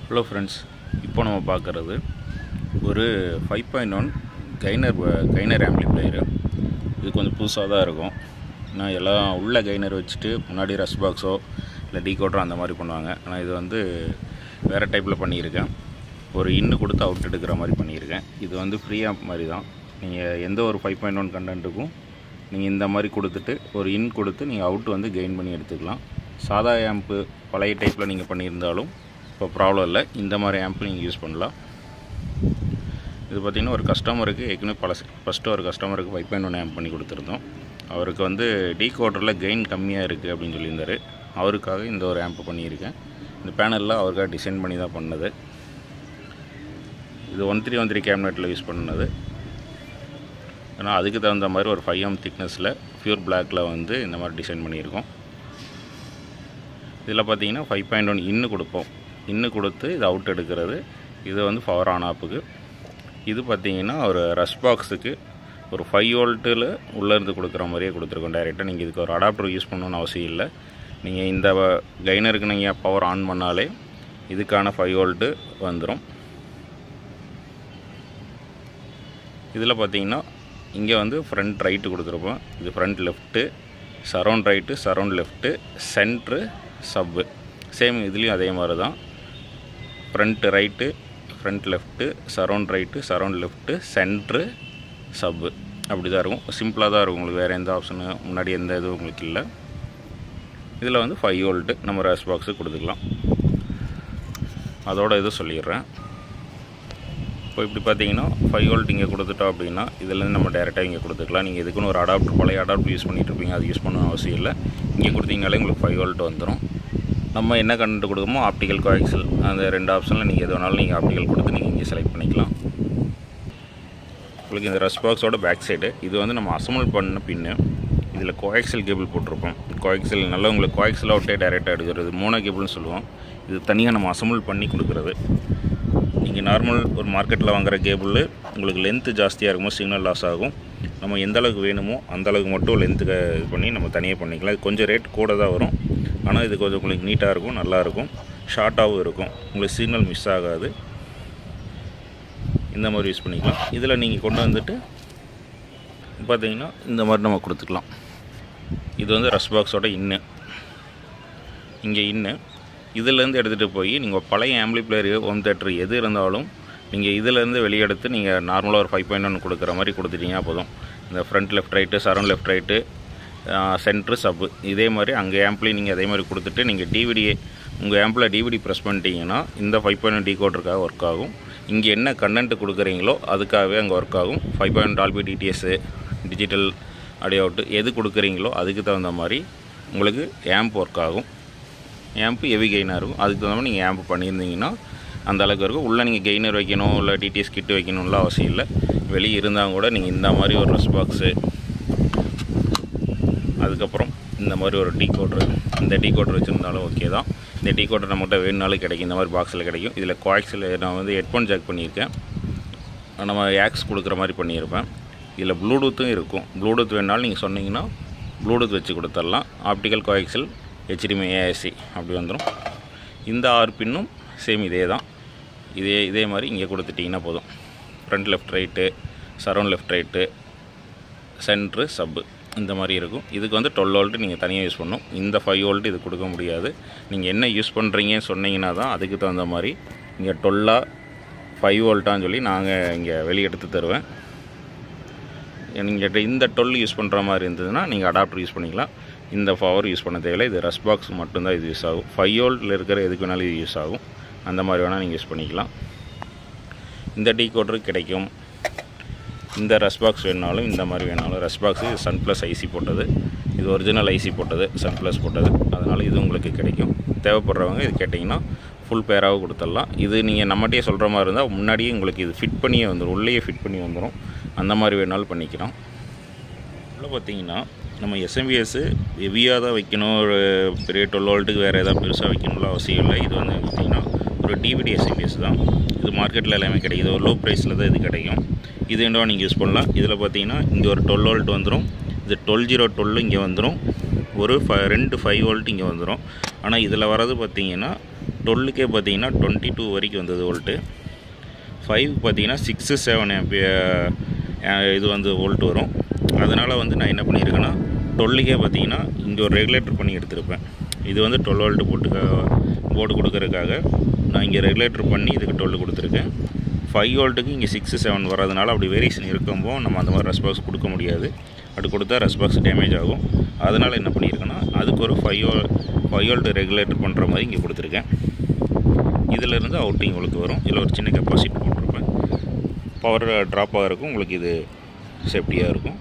hello friends இப்போ நம்ம பார்க்குறது ஒரு ஃபைவ் பாயிண்ட் ஒன் கைனர் கைனர் ஆம்ப்ளிஃபையரு இது கொஞ்சம் புதுசாக தான் இருக்கும் நான் எல்லாம் உள்ள கைனர் வச்சுட்டு முன்னாடி ரஸ் பாக்ஸோ இல்லை டீகோட்ரோ அந்த மாதிரி பண்ணுவாங்க ஆனால் இது வந்து வேறு டைப்பில் பண்ணியிருக்கேன் ஒரு இன்னு கொடுத்து அவுட் எடுக்கிற மாதிரி பண்ணியிருக்கேன் இது வந்து ஃப்ரீ ஆம்ப் மாதிரி தான் நீங்கள் எந்த ஒரு ஃபைவ் பாயிண்ட் ஒன் கண்டென்ட்டுக்கும் நீங்கள் இந்த மாதிரி கொடுத்துட்டு ஒரு இன் கொடுத்து நீங்கள் அவுட் வந்து கெயின் பண்ணி எடுத்துக்கலாம் சாதா ஆம்ப்பு பழைய டைப்பில் நீங்கள் பண்ணியிருந்தாலும் இப்போ ப்ராப்ளம் இல்லை இந்த மாதிரி ஆம்ப் நீங்கள் யூஸ் பண்ணலாம் இது பார்த்திங்கன்னா ஒரு கஸ்டமருக்கு ஏற்கனவே பல ஃபஸ்ட்டு ஒரு கஸ்டமருக்கு ஃபைவ் பாயிண்ட் ஒன் ஆம்ப் பண்ணி கொடுத்துருந்தோம் அவருக்கு வந்து டீகோடரில் கெயின் கம்மியாக இருக்குது அப்படின்னு சொல்லியிருந்தார் அவருக்காக இந்த ஒரு ஆம்ப் பண்ணியிருக்கேன் இந்த பேனலில் அவருக்காக டிசைன் பண்ணி தான் பண்ணது இது ஒன் த்ரீ ஒன் த்ரீ கேபினெட்டில் யூஸ் பண்ணது ஏன்னா அதுக்கு தகுந்த மாதிரி ஒரு ஃபைவ் எம் திக்னஸில் பியூர் பிளாக்கில் வந்து இந்த மாதிரி டிசைன் பண்ணியிருக்கோம் இதில் பார்த்தீங்கன்னா ஃபைவ் பாயிண்ட் ஒன் இன்னு கொடுப்போம் இன்னு கொடுத்து இது அவுட் எடுக்கிறது இது வந்து பவர் ஆன் ஆப்புக்கு இது பார்த்தீங்கன்னா ஒரு ரஷ் பாக்ஸுக்கு ஒரு ஃபைவ் வோல்ட்டில் உள்ளேருந்து கொடுக்குற மாதிரியே கொடுத்துருக்கோம் டைரெக்டாக நீங்கள் இதுக்கு ஒரு அடாப்டர் யூஸ் பண்ணணும்னு அவசியம் இல்லை நீங்கள் இந்த கைனருக்கு நீங்கள் பவர் ஆன் பண்ணாலே இதுக்கான ஃபைவ் வோல்ட்டு வந்துடும் இதில் பார்த்தீங்கன்னா இங்கே வந்து ஃப்ரண்ட் ரைட்டு கொடுத்துருப்போம் இது front left surround right surround left centre sub same இதுலேயும் அதே மாதிரி தான் front right front left surround right surround left centre sub அப்படி தான் இருக்கும் சிம்பிளாக தான் இருக்கும் உங்களுக்கு வேறு எந்த ஆப்ஷனு முன்னாடி எந்த இதுவும் உங்களுக்கு இல்லை இதில் வந்து ஃபைவ் வோல்ட்டு நம்ம ரேஸ் பாக்ஸு கொடுத்துக்கலாம் அதோட இது சொல்லிடுறேன் இப்போ இப்படி பார்த்தீங்கன்னா ஃபைவ் வோல்ட் இங்கே கொடுத்துட்டோம் அப்படின்னா இதுலேருந்து நம்ம டேரெக்டாக இங்கே கொடுத்துக்கலாம் நீங்கள் இதுக்குன்னு ஒரு அடாப்டர் பழைய அடாப்டர் யூஸ் பண்ணிகிட்டு இருப்பீங்க அது யூஸ் பண்ணணும் அவசியம் இல்லை இங்கே கொடுத்தீங்கனாலே உங்களுக்கு ஃபைவ் வோல்ட் வந்துடும் நம்ம என்ன கண்டென்ட் கொடுக்குமோ ஆப்டிக்கல் கோஆக்சல் அந்த ரெண்டு ஆப்ஷனில் நீங்கள் எது வேணாலும் நீங்கள் ஆப்டிக்கல் கொடுத்து நீங்கள் இங்கே செலக்ட் பண்ணிக்கலாம் உங்களுக்கு இந்த ரஸ் பாக்ஸோட பேக் சைடு இது வந்து நம்ம அசம்பிள் பண்ண பின்னு இதில் கோஆக்சல் கேபிள் போட்டிருப்போம் கோஆக்சல் நல்லா உங்களுக்கு கோஆக்சல் அவுட்டே டைரெக்டாக எடுக்கிறது மோனோ கேபிள்னு சொல்லுவோம் இது தனியாக நம்ம அசம்பிள் பண்ணி கொடுக்குறது நீங்கள் நார்மல் ஒரு மார்க்கெட்டில் வாங்குகிற கேபிள் உங்களுக்கு லென்த்து ஜாஸ்தியாக இருக்குமோ சிக்னல் லாஸ் ஆகும் நம்ம எந்த அளவுக்கு வேணுமோ அந்த அளவுக்கு மட்டும் லென்த்துக்கு இது பண்ணி நம்ம தனியாக பண்ணிக்கலாம் இது கொஞ்சம் ரேட் கூட தான் வரும் ஆனால் இது கொஞ்சம் உங்களுக்கு நீட்டாக இருக்கும் நல்லாயிருக்கும் ஷார்ட்டாகவும் இருக்கும் உங்களுக்கு சிக்னல் மிஸ் ஆகாது இந்த மாதிரி யூஸ் பண்ணிக்கலாம் இதில் நீங்கள் கொண்டு வந்துட்டு பார்த்தீங்கன்னா இந்த மாதிரி நம்ம கொடுத்துக்கலாம் இது வந்து ரஸ் பாக்ஸோட இன்னு இங்கே இன்னு இதிலேருந்து எடுத்துகிட்டு போய் நீங்கள் பழைய ஆம்பிளிப்ளேயர் ஹோம் தேட்டர் எது இருந்தாலும் நீங்கள் இதிலேருந்து வெளியெடுத்து நீங்கள் நார்மலாக ஒரு ஃபைவ் பாயிண்ட் ஒன் கொடுக்குற மாதிரி கொடுத்துட்டீங்கன்னா போதும் இந்த front left right surround left right centre sub இதே மாதிரி அங்கே ஆம்ப்லேயும் நீங்கள் அதே மாதிரி கொடுத்துட்டு நீங்கள் டிவிடியே உங்கள் ஆம்பில் டிவிடி ப்ரெஸ் பண்ணிட்டீங்கன்னா இந்த ஃபைவ் பாயிண்ட் டி கோட்ருக்காக ஒர்க் ஆகும் இங்கே என்ன கண்டென்ட் கொடுக்குறீங்களோ அதுக்காகவே அங்கே ஒர்க் ஆகும் five point Dolby DTS digital audio out எது கொடுக்குறீங்களோ அதுக்கு தகுந்த மாதிரி உங்களுக்கு ஆம்ப் ஒர்க் ஆகும் ஆம்ப்பு ஹெவி கெயினாக இருக்கும் அதுக்கு தகுந்த மாதிரி நீங்கள் ஆம்ப் பண்ணியிருந்தீங்கன்னா அந்த அளவுக்கு இருக்கும் உள்ளே நீங்கள் கெய்னர் வைக்கணும் இல்லை டிடிஎஸ் கிட்டு வைக்கணும்லாம் அவசியம் இல்லை வெளியே இருந்தால் கூட நீங்கள் இந்த மாதிரி ஒரு ரஸ் பாக்ஸு அதுக்கப்புறம் இந்த மாதிரி ஒரு டீ கோட்ரு இந்த டீ கோட்ரு வச்சுருந்தாலும் ஓகே தான் இந்த டீ கோட்ரு நம்மகிட்ட வேணுனாலும் கிடைக்கும் இந்த மாதிரி பாக்ஸில் கிடைக்கும் இதில் குவாக்ஸில் நான் வந்து ஹெட்ஃபோன் ஜாக் பண்ணியிருக்கேன் நம்ம ஆக்ஸ் கொடுக்குற மாதிரி பண்ணியிருப்பேன் இதில் ப்ளூடூத்தும் இருக்கும் ப்ளூடூத் வேணாலும் நீங்கள் சொன்னீங்கன்னா ப்ளூடூத் வச்சு கொடுத்துடலாம் ஆப்டிக்கல் கோஆக்சல் ஹெச்டிஎம் ஏஎஸ்சி அப்படி வந்துடும் இந்த ஆறு பின்னும் சேம் இதே தான் இதே இதே மாதிரி இங்கே கொடுத்துட்டிங்கன்னா போதும் front left right surround left right centre sub இந்த மாதிரி இருக்கும் இதுக்கு வந்து டுவெல் வோல்ட்டு நீங்கள் தனியாக யூஸ் பண்ணணும் இந்த ஃபைவ் வோல்ட்டு இது கொடுக்க முடியாது நீங்கள் என்ன யூஸ் பண்ணுறீங்கன்னு சொன்னீங்கன்னா தான் அதுக்கு தகுந்த மாதிரி இங்கே டுவெல்லாக ஃபைவ் வோல்ட்டான்னு சொல்லி நாங்கள் இங்கே வெளியெடுத்து தருவேன் நீங்கள் இந்த டுவெல் யூஸ் பண்ணுற மாதிரி இருந்ததுன்னா நீங்கள் அடாப்டர் யூஸ் பண்ணிக்கலாம் இந்த பவர் யூஸ் பண்ண தேவையில்லை இது ரஸ் பாக்ஸ் மட்டும்தான் இது யூஸ் ஆகும் ஃபைவ் வோல்ட்டில் இருக்கிற எதுக்கு வேணாலும் இது யூஸ் ஆகும் அந்த மாதிரி வேணால் நீங்கள் யூஸ் பண்ணிக்கலாம் இந்த டீ கோட்ரு கிடைக்கும் இந்த ரஸ் பாக்ஸ் வேணாலும் இந்த மாதிரி வேணாலும் ரஸ் பாக்ஸ் இது சன் ப்ளஸ் ஐசி போட்டது இது ஒரிஜினல் ஐசி போட்டது சன் ப்ளஸ் போட்டது அதனால் இது உங்களுக்கு கிடைக்கும் தேவைப்படுறவங்க இது கேட்டிங்கன்னா ஃபுல் பேராக கொடுத்துடலாம் இது நீங்கள் நம்மகிட்டே சொல்கிற மாதிரி இருந்தால் முன்னாடியே உங்களுக்கு இது ஃபிட் பண்ணியே வந்துடும் உள்ளேயே ஃபிட் பண்ணி வந்துடும் அந்த மாதிரி வேணாலும் பண்ணிக்கலாம் உள்ள பார்த்தீங்கன்னா நம்ம எஸ்எம்பிஎஸ்ஸு ஹெவியாக தான் வைக்கணும் ஒரு பெரிய டுவெல் வோல்ட்டுக்கு வேறு எதாவது பெருசாக வைக்கணும்ல அவசியம் இல்லை இது வந்து பார்த்திங்கன்னா ஒரு டிவிடி எஸ்எம்பிஎஸ் தான் இது மார்க்கெட்டில் எல்லாமே கிடைக்குது ஒரு லோ ப்ரைஸில் தான் இது கிடைக்கும் இது என்னவோ நீங்கள் யூஸ் பண்ணலாம் இதில் பார்த்தீங்கன்னா இங்கே ஒரு டுவெல் வோல்ட் வந்துடும் இது டுவெல் ஜீரோ டுவெல் இங்கே வந்துடும் ஒரு ஃப ரெண்டு ஃபைவ் வோல்ட் இங்கே வந்துடும் ஆனால் இதில் வரது பார்த்தீங்கன்னா டுவெல்லுக்கே பார்த்தீங்கன்னா டுவெண்ட்டி டூ வரைக்கும் வந்தது வோல்ட்டு ஃபைவ் பார்த்தீங்கன்னா சிக்ஸு செவன் இது வந்து வோல்ட் வரும் அதனால் வந்து நான் என்ன பண்ணியிருக்கேன்னா டுவெல்லுக்கே பார்த்தீங்கன்னா இங்கே ஒரு ரெகுலேட்டர் பண்ணி எடுத்திருப்பேன் இது வந்து டுவெல் வோல்ட் போட்டு போர்டு கொடுக்கறதுக்காக நான் இங்கே ரெகுலேட்டர் பண்ணி இதுக்கு டுவெல் கொடுத்துருக்கேன் ஃபைவ் வோல்ட்டுக்கு இங்கே சிக்ஸு செவன் வரதுனால அப்படி வேரியேஷன் இருக்கும்போ நம்ம அந்த மாதிரி ரெஸ்பாக்ஸ் கொடுக்க முடியாது அப்படி கொடுத்தா ரெஸ்பாக்ஸ் டேமேஜ் ஆகும் அதனால் என்ன பண்ணியிருக்கேன்னா அதுக்கு ஒரு five vol five volt regulator பண்ணுற மாதிரி இங்கே கொடுத்துருக்கேன் இதிலேருந்து அவுட்டிங் உங்களுக்கு வரும் இதில் ஒரு சின்ன கெப்பாசிட்டி போட்டிருப்பேன் பவர் ட்ராப் ஆகிறதுக்கும் உங்களுக்கு இது சேஃப்டியாக இருக்கும்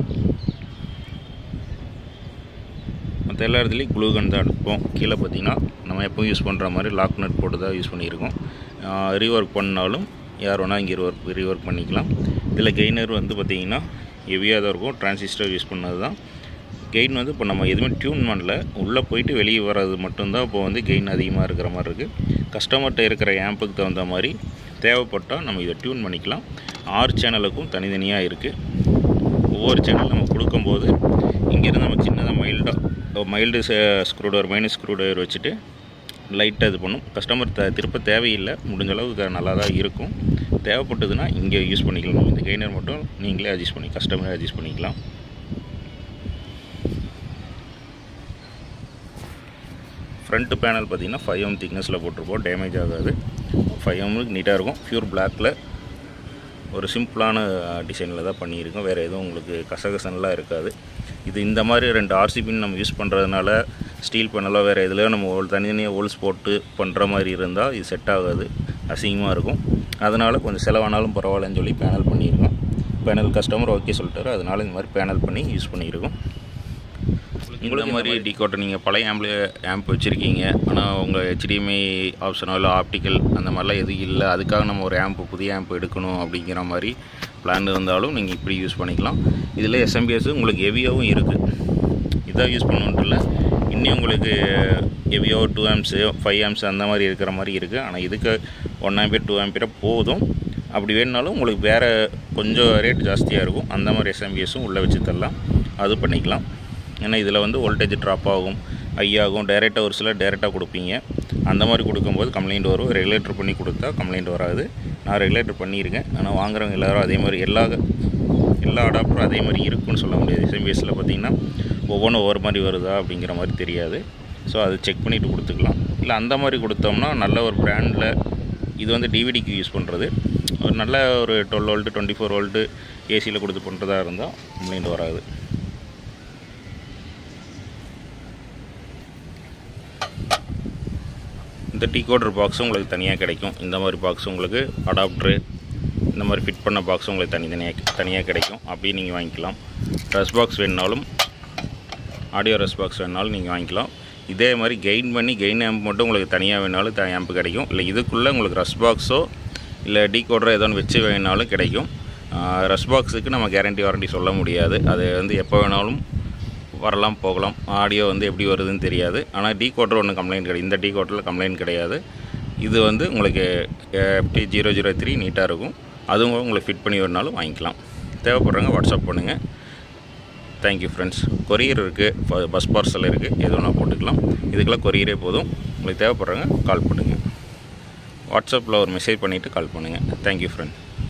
மற்ற எல்லா இடத்துலையும் க்ளூ கன் தான் எடுப்போம் கீழே பார்த்தீங்கன்னா நம்ம எப்பவும் யூஸ் பண்ணுற மாதிரி லாக் நட் போட்டு தான் யூஸ் பண்ணியிருக்கோம் ரீஒர்க் பண்ணாலும் யார் வேணால் இங்கே ஒர்க் ரீஒர்க் பண்ணிக்கலாம் இதில் கெய்னர் வந்து பார்த்திங்கன்னா ஹெவியாக தான் இருக்கும் டிரான்சிஸ்டர் யூஸ் பண்ணது தான் கெயின் வந்து இப்போ நம்ம எதுவுமே டியூன் பண்ணல உள்ளே போயிட்டு வெளியே வர்றது மட்டும்தான் இப்போ வந்து கெயின் அதிகமாக இருக்கிற மாதிரி இருக்குது கஸ்டமர்கிட்ட இருக்கிற ஆம்புக்கு தகுந்த மாதிரி தேவைப்பட்டால் நம்ம இதை டியூன் பண்ணிக்கலாம் ஆறு சேனலுக்கும் தனித்தனியாக இருக்குது ஒவ்வொரு சேனல் நம்ம கொடுக்கும்போது இங்கேருந்து நம்ம சின்னதாக மைல்டாக மைல்டு ஸ்க்ரூடர் மைனஸ் ஸ்க்ரூடர் வச்சுட்டு லைட்டாக இது பண்ணும் கஸ்டமர் த திருப்ப தேவையில்லை முடிஞ்ச அளவுக்கு நல்லா தான் இருக்கும் தேவைப்பட்டதுன்னா இங்கே யூஸ் பண்ணிக்கலாம் இந்த கெய்னர் மட்டும் நீங்களே அட்ஜஸ்ட் பண்ணி கஸ்டமரே அட்ஜஸ்ட் பண்ணிக்கலாம் ஃப்ரண்ட்டு பேனல் பார்த்திங்கன்னா ஃபைவ் எம் திக்னஸில் போட்டிருப்போம் டேமேஜ் ஆகாது ஃபைவ் எம்முக்கு நீட்டாக இருக்கும் ப்யூர் பிளாக்கில் ஒரு சிம்பிளான டிசைனில் தான் பண்ணியிருக்கோம் வேறு எதுவும் உங்களுக்கு கசகசன்லாம் இருக்காது இது இந்த மாதிரி ரெண்டு ஆர்சிபின்னு நம்ம யூஸ் பண்ணுறதுனால ஸ்டீல் பேனலோ வேறு எதுலையோ நம்ம ஒரு தனித்தனியாக ஹோல்ஸ் போட்டு பண்ணுற மாதிரி இருந்தால் இது செட் ஆகாது அசிங்கமாக இருக்கும் அதனால் கொஞ்சம் செலவானாலும் பரவாயில்லன்னு சொல்லி பேனல் பண்ணியிருக்கோம் பேனல் கஸ்டமர் ஓகே சொல்லிட்டாரு அதனால் இந்த மாதிரி பேனல் பண்ணி யூஸ் பண்ணியிருக்கோம் இந்த மாதிரி டிகோட்டர் நீங்கள் பழைய ஆம்பிள் ஆம்ப் வச்சுருக்கீங்க ஆனால் உங்கள் ஹெச்டிஎம்ஐ ஆப்ஷனோ இல்லை ஆப்டிக்கல் அந்த மாதிரிலாம் எதுவும் இல்லை அதுக்காக நம்ம ஒரு ஆம்ப் புதிய ஆம்ப் எடுக்கணும் அப்படிங்கிற மாதிரி பிளான் இருந்தாலும் நீங்கள் இப்படி யூஸ் பண்ணிக்கலாம் இதில் எஸ்எம்பிஎஸ் உங்களுக்கு ஹெவியாகவும் இருக்குது இதாக யூஸ் பண்ணணுன்ட்டு இல்லை இன்னும் உங்களுக்கு ஹெவியோ டூ ஆம்ஸு ஃபைவ் ஆம்ஸ் அந்த மாதிரி இருக்கிற மாதிரி இருக்குது ஆனால் இதுக்கு ஒன் ஆம்பியர் டூ ஆம்பியர் போதும் அப்படி வேணுனாலும் உங்களுக்கு வேறு கொஞ்சம் ரேட் ஜாஸ்தியாக இருக்கும் அந்த மாதிரி எஸ்எம்பிஎஸும் உள்ளே வச்சு தரலாம் அது பண்ணிக்கலாம் ஏன்னா இதில் வந்து வோல்டேஜ் ட்ராப் ஆகும் ஹை ஆகும் டைரெக்டாக ஒரு சிலர் டைரெக்டாக கொடுப்பீங்க அந்த மாதிரி கொடுக்கும்போது கம்ப்ளைண்ட் வரும் ரெகுலேட்டர் பண்ணி கொடுத்தா கம்ப்ளைண்ட் வராது நான் ரெகுலேட்டர் பண்ணியிருக்கேன் ஆனால் வாங்குறவங்க எல்லோரும் அதே மாதிரி எல்லா எல்லா அடாப்டரும் அதே மாதிரி இருக்குன்னு சொல்ல முடியாது எஸ்எம்பிஎஸில் பார்த்தீங்கன்னா ஒவ்வொன்றும் ஒவ்வொரு மாதிரி வருதா அப்படிங்கிற மாதிரி தெரியாது ஸோ அது செக் பண்ணிவிட்டு கொடுத்துக்கலாம் இல்லை அந்த மாதிரி கொடுத்தோம்னா நல்ல ஒரு ப்ராண்டில் இது வந்து டிவிடிக்கு யூஸ் பண்ணுறது ஒரு நல்ல ஒரு twelve volt twenty four volt ஏசியில் கொடுத்து பண்ணுறதா இருந்தால் கம்ப்ளைண்ட் வராது இந்த டீ கோடர் பாக்ஸும் உங்களுக்கு தனியாக கிடைக்கும் இந்த மாதிரி பாக்ஸ் உங்களுக்கு அடாப்டரு இந்த மாதிரி ஃபிட் பண்ண பாக்ஸும் உங்களுக்கு தனி தனியாக தனியாக கிடைக்கும் அப்படியே நீங்கள் வாங்கிக்கலாம் ரெஸ் பாக்ஸ் வேணுனாலும் ஆடியோ ரெஸ் பாக்ஸ் வேணுனாலும் நீங்கள் வாங்கிக்கலாம் இதே மாதிரி கெயின் பண்ணி கெயின் ஆம்ப் மட்டும் உங்களுக்கு தனியாக வேணாலும் த ஆம்ப் கிடைக்கும் இல்லை இதுக்குள்ளே உங்களுக்கு ரஸ் பாக்ஸோ இல்லை டீ கோடரோ ஏதோ ஒன்று வச்சு வேணாலும் கிடைக்கும் ரஸ் பாக்ஸுக்கு நம்ம கேரண்டி வாரண்டி சொல்ல முடியாது அது வந்து எப்போ வேணாலும் வரலாம் போகலாம் ஆடியோ வந்து எப்படி வருதுன்னு தெரியாது ஆனால் டீ கோட்டர் ஒன்றும் கம்ப்ளைண்ட் கிடையாது இந்த டீ கோட்டரில் கம்ப்ளைண்ட் கிடையாது இது வந்து உங்களுக்கு எஃப்டி ஜீரோ ஜீரோ த்ரீ நீட்டாக இருக்கும் அதுவும் உங்களுக்கு ஃபிட் பண்ணி வரனாலும் வாங்கிக்கலாம் தேவைப்படுறவங்க வாட்ஸ்அப் பண்ணுங்கள் தேங்க்யூ ஃப்ரெண்ட்ஸ் கொரியர் இருக்குது பஸ் பார்சல் இருக்குது எது வேணால் போட்டுக்கலாம் இதுக்கெல்லாம் கொரியரே போதும் உங்களுக்கு தேவைப்படுறவங்க கால் பண்ணுங்கள் வாட்ஸ்அப்பில் ஒரு மெசேஜ் பண்ணிவிட்டு கால் பண்ணுங்கள் தேங்க்யூ ஃப்ரெண்ட்